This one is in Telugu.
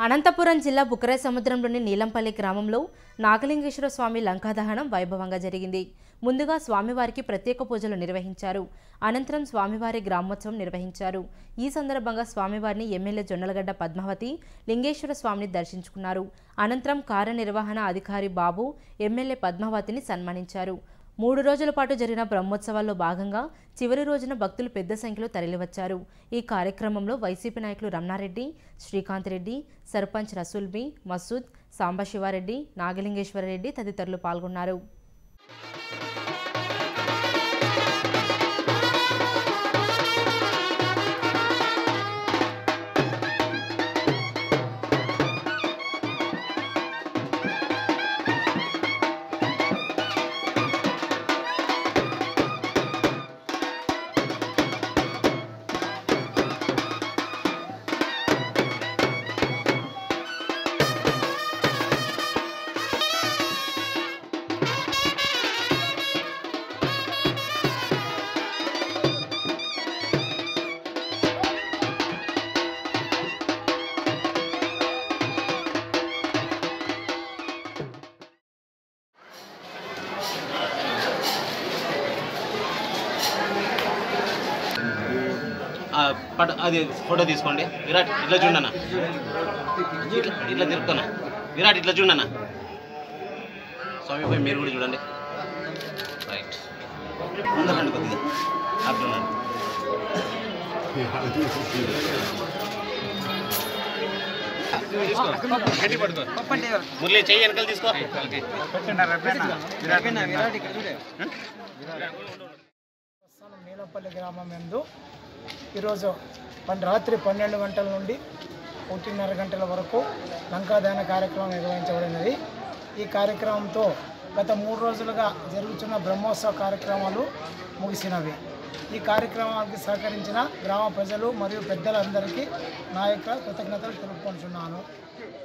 అనంతపురం జిల్లా బుకరాయ్ సముద్రంలోని నీలంపల్లి గ్రామంలో నాగలింగేశ్వర స్వామి లంకాదహనం వైభవంగా జరిగింది ముందుగా స్వామివారికి ప్రత్యేక పూజలు నిర్వహించారు అనంతరం స్వామివారి గ్రామోత్సవం నిర్వహించారు ఈ సందర్భంగా స్వామివారిని ఎమ్మెల్యే జొన్నలగడ్డ పద్మావతి లింగేశ్వర స్వామిని దర్శించుకున్నారు అనంతరం కార్యనిర్వహణ అధికారి బాబు ఎమ్మెల్యే పద్మావతిని సన్మానించారు మూడు రోజుల పాటు జరిగిన బ్రహ్మోత్సవాల్లో భాగంగా చివరి రోజున భక్తులు పెద్ద సంఖ్యలో తరలివచ్చారు ఈ కార్యక్రమంలో వైసీపీ నాయకులు రమణారెడ్డి శ్రీకాంత్ రెడ్డి సర్పంచ్ రసూల్ బి మసూద్ సాంబశివారెడ్డి నాగలింగేశ్వరరెడ్డి తదితరులు పాల్గొన్నారు ఆ, పట అది ఫోటో తీసుకోండి విరాట్ ఇట్లా చూడన్నా ఇట్లా ఇట్లా తిరుపుతానా విరాట్ ఇట్లా చూడన్నా స్వామి పోయి మీరు కూడా చూడండి రైట్ ముందరండి కొద్దిగా అట్లా ఉండండి. మురళి చెయ్యి వెనకాల తీసుకో ప్రస్తుతం నీలపల్లి గ్రామం ఎందు ఈరోజు పన్ రాత్రి పన్నెండు గంటల నుండి ఒకటిన్నర గంటల వరకు లంకాదాన కార్యక్రమం నిర్వహించబడినది ఈ కార్యక్రమంతో గత మూడు రోజులుగా జరుగుతున్న బ్రహ్మోత్సవ కార్యక్రమాలు ముగిసినవి ఈ కార్యక్రమానికి సహకరించిన గ్రామ ప్రజలు మరియు పెద్దలందరికీ నా యొక్క కృతజ్ఞతలు తెలుపుకుంటున్నాను